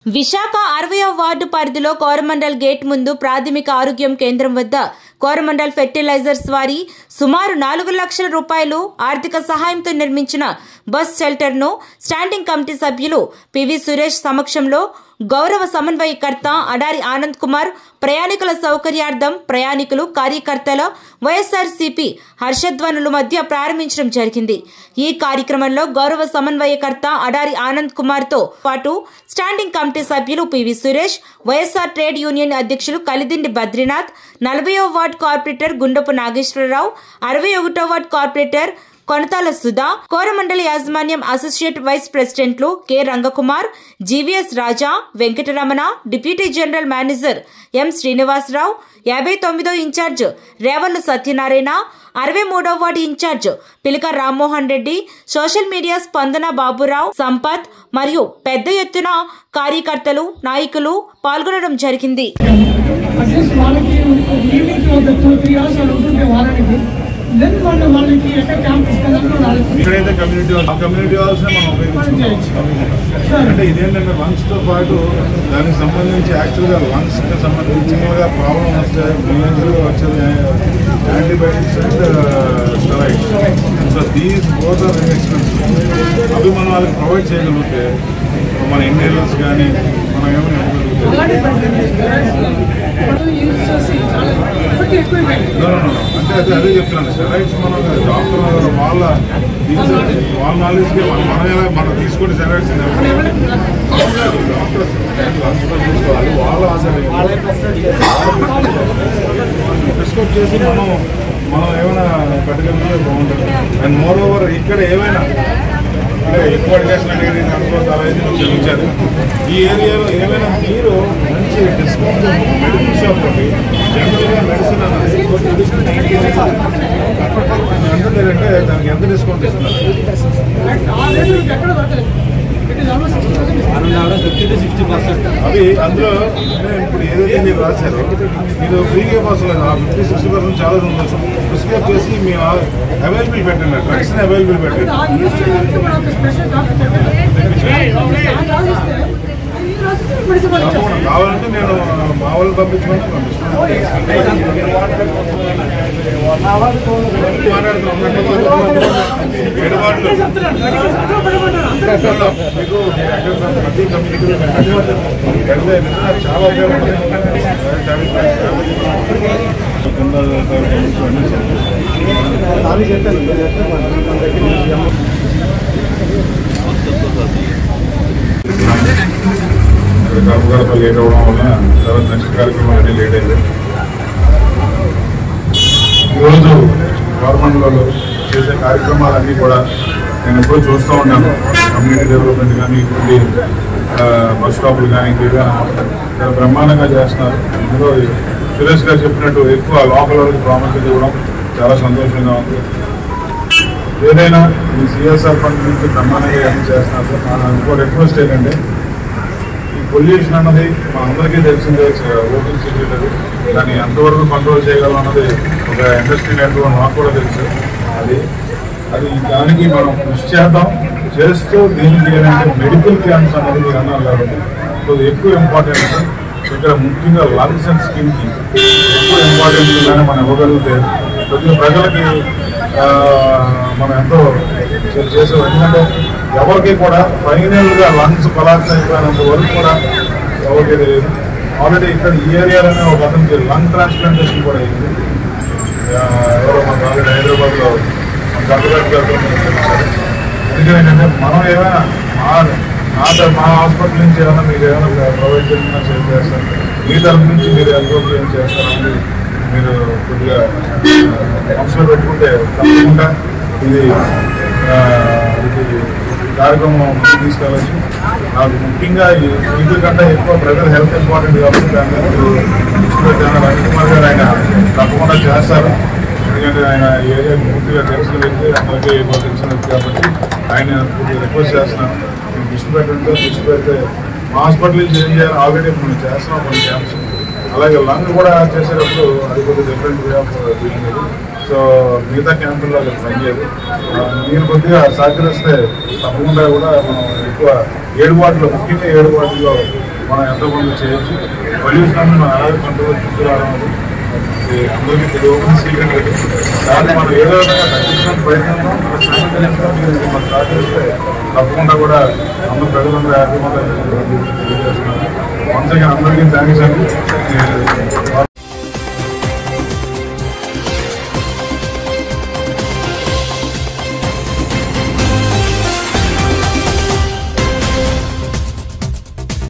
Visakha అరవయో ward పరిధిలో Coromandel gate ముందు ప్రాథమిక ఆరోగ్యం కేంద్రం వద్ద కోరమండల్ ఫెర్టిలైజర్స్ వారి సుమారు నాలుగు లక్షల రూపాయలు ఆర్థిక సహాయంతో నిర్మించిన బస్ షెల్టర్ను స్టాండింగ్ కమిటీ సభ్యులు పివి సురేష్ సమక్షంలో గౌరవ సమన్వయకర్త అడారి ఆనంద్ కుమార్ ప్రయాణికుల సౌకర్యార్థం ప్రయాణికులు కార్యకర్తల వైఎస్ఆర్సీపీ హర్షధ్వనుల మధ్య ప్రారంభించడం జరిగింది ఈ కార్యక్రమంలో గౌరవ సమన్వయకర్త అడారి ఆనంద్ కుమార్ తో పాటు స్టాండింగ్ కమిటీ సభ్యులు PV Suresh YSR trade union అధ్యక్షులు కలిదిండి బద్రీనాథ్ నలభైవ వార్డ్ కార్పొరేటర్ గుండపు నాగేశ్వరరావు అరవై ఒకటో వార్డ్ కార్పొరేటర్ కొనతాల సుధా కోరమండల యాజమాన్యం అసోసియేట్ వైస్ ప్రెసిడెంట్లు K Rangakumar GVS Raja Venkataramana deputy general manager M Srinivasa Rao యాభై తొమ్మిదో ఇన్ఛార్జ్ రేవల్లు సత్యనారాయణ అరవై మూడో ward in charge Pilika Rammohan Reddy social media Spandana Baburao Sampath మరియు పెద్ద ఎత్తున కార్యకర్తలు నాయకులు పాల్గొనడం జరిగింది అట్లీస్ట్ వాళ్ళకి ఈవినింగ్ ఒక టూ త్రీ అవర్స్ వాళ్ళు ఉంటుంటే వారానికి దెన్ వాళ్ళు వాళ్ళకి ఎక్కడ క్యాంప్ ఇస్తుందంటే వాళ్ళకి ఇక్కడైతే కమ్యూనిటీ హాల్ ఆ కమ్యూనిటీ హాల్స్ మనం ఉపయోగించుకోవచ్చు అంటే ఇదేంటంటే లంగ్స్ తో పాటు దానికి సంబంధించి యాక్చువల్గా లంగ్స్ కి సంబంధించి గా ప్రాబ్లం వస్తే బిఎన్సీ వచ్చేది antibiotics and steroids so these both are expensive అవి మనం వాళ్ళకి ప్రొవైడ్ చేయగలిగితే మన ఇండియన్స్ కానీ మనం ఏమైనా ఇవ్వగలిగితే అలాంటి వాళ్ళు యూజ్ చేసి చాలా ఎఫెక్ట్ ఎక్కువైపోయింది No, no, no, no. అంటే అదే అదే చెప్తున్నాను స్టెరాయిడ్స్ మనం డాక్టర్ వాళ్ళ తీసు- వాళ్ళ నాలెడ్జ్కి మనం మనం ఎలా మనం తీసుకుంటే స్టెరాయిడ్స్ డాక్టర్స్ తీసుకోవాలి వాళ్ళ ప్రిస్క్రైబ్ చేసి మనం మనం ఏమైనా పెట్టగలిగితే బాగుంటుంది అండ్ మోర్ ఓవర్ ఇక్కడ ఏమైనా అంటే ఎక్కువ అడిగేషన్ అనేది అనుకోవద్దు అలా అయితే నువ్వు క్షమించారు ఈ ఏరియాలో ఏమైనా మీరు మంచి డిస్కౌంట్ మెడికల్ షాప్ ఒకటి జనరల్గా మెడిసిన్ అన్నది అంటుందంటే దానికి ఎంత డిస్కౌంట్ ఇస్తున్నారు ఆ రేటు మీకు ఎక్కడ దొరకలేదు it is almost sixty thousand అవి అందులో అంటే ఇప్పుడు ఏదైతే మీరు రాశారో మీరు ఫ్రీగా పాస్ లేదు ఆ ఫిఫ్టీ సిక్స్టీ పర్సెంట్ చాలా ఉంది ప్రిస్క్రైబ్ చేసి మీ అవైలబుల్ పెట్టండి డ్రగ్స్ని అవైలబుల్ పెట్టండి ఆ యూజ్ చేయడానికి మనం ఒక స్పెషల్ డాక్టర్ చెప్పారు ఆ రాసిస్తే ఈ రాసిస్తే మెడిసిన్ వాళ్ళు తప్పకుండా ఇచ్చేస్తారు. కావాలంటే నేను మా వాళ్ళు పంపించమని పంపిస్తాను ఏడు వార్డులు చెప్తున్నాను అక్కడ పెట్టమంటారు అందరూ మీకు ప్రతి కంపెనీకి పెడితే చాలా ఉపయోగపడుతుంది కింద అన్ని కర్మగడప లేట్ అవడం వల్ల తర్వాత నెక్స్ట్ కార్యక్రమం అన్ని లేట్ అయింది ఈరోజు గవర్నమెంట్లో చేసే కార్యక్రమాలన్నీ కూడా నేను ఎప్పుడూ చూస్తూ ఉన్నాను కమ్యూనిటీ డెవలప్మెంట్ కానీ ఇటువంటి ఆ, బస్ స్టాపులు కానీ ఇంకేదైనా చాలా బ్రహ్మాండంగా చేస్తున్నారు ఇందులో సురేష్ గారు చెప్పినట్టు ఎక్కువ లోకల్ వాళ్ళకి ప్రాముఖ్యత ఇవ్వడం చాలా సంతోషంగా ఉంది ఏదైనా ఈ సిఎస్ఆర్ ఫండ్ నుంచి బ్రహ్మాండంగా ఏం చేస్తున్నారు నా ఇంకో రిక్వెస్ట్ ఏంటంటే ఈ పొల్యూషన్ అన్నది మా అందరికీ తెలిసిందే ఓపెన్ సిటీ అది దాన్ని ఎంతవరకు కంట్రోల్ చేయగలం అన్నది ఒక ఇండస్ట్రీ నెట్వర్క్ నాకు కూడా తెలుసు అది అది దానికి మనం కృషి చేద్దాం చేస్తూ దీనికి ఏంటంటే మెడికల్ క్యాంప్స్ అన్నది మీరు అన్నారు కాబట్టి సో ఇది ఎక్కువ ఇంపార్టెంట్ ఇక్కడ ముఖ్యంగా లంగ్స్ అండ్ స్కిన్కి ఎక్కువ ఇంపార్టెన్స్ కానీ మనం ఇవ్వగలిగితే కొద్దిగా ప్రజలకి ఆ, మనం ఎంతో చే- చేసే ఎందుకంటే ఎవరికి కూడా ఫైనల్గా లంగ్స్ కొలాప్స్ అయిపోయినంత వరకు కూడా ఎవరికి తెలియదు ఆల్రెడీ ఇక్కడ ఈ ఏరియాలోనే ఒక అతనికి లంగ్ ట్రాన్స్ప్లాంటేషన్ కూడా అయింది ఆ, ఎవరో మన ఆల్రెడీ హైదరాబాద్లో మన గంటగారి గారితో మనకు తెలిసారు. అందుకని ఏంటంటే మనం ఏమైనా మా నా తర- మా హాస్పిటల్ నుంచి ఏమైనా మీరు ఏమైనా ప్రొవైడ్ చేసినా చేస్తారు మీ తరఫు నుంచి మీరు ఎంతో ఏం చేస్తారని మీరు కొద్దిగా ఆ, మనసులో పెట్టుకుంటే తప్పకుండా ఇది ఆ, ఇది కార్యక్రమం ముందుకు తీసుకెళ్ళచ్చు నాకు ముఖ్యంగా ఈ వీటి కంటే ఎక్కువ ప్రజల హెల్త్ ఇంపార్టెంట్ కాబట్టి దాని మీద మీరు దృష్టి పెట్టాను రవికుమార్ గారు ఆయన తప్పకుండా చేస్తారు ఎందుకంటే ఆయన ఈ ఏరియా పూర్తిగా తెలిసిన వ్యక్తి అందరికీ ఎక్కువ తెలిసిన వ్యక్తి కాబట్టి ఆయన కొద్దిగా రిక్వెస్ట్ చేస్తున్నాను మీరు దృష్టి పెట్టండి దృష్టి పెడితే మా హాస్పిటల్ నుంచి ఏం చేయాలి ఆల్రెడీ మనం చేస్తున్నాం కొన్ని క్యాంప్స్ అలాగే లంగ్ కూడా చేసేటప్పుడు అది కొద్దిగా డిఫరెంట్ వే ఆఫ్ డూయింగ్ ఇది సో మిగతా క్యాంపుల్లో అది పనిచేయదు ఆ, మీరు కొద్దిగా సహకరిస్తే తప్పకుండా కూడా మనం ఎక్కువ ఏడు వాటిలో ముఖ్యంగా ఏడు వాటిలో మనం ఎంతో కొంత చేయొచ్చు పొల్యూషన్ మనం అలాగే కంట్రోల్ తీసుకురావడం అది ఇది అందరికీ తెలియకుండా సీక్రెట్ అది. దాన్ని మనం ఏదో విధంగా తగ్గించడానికి ప్రయత్నం మీరు మనం సహకరిస్తే తప్పకుండా కూడా అందరూ ప్రజలందరూ హ్యాపీగా తెలియజేస్తున్నారు వన్స్ అగైన్ అందరికీ థ్యాంక్స్ అండి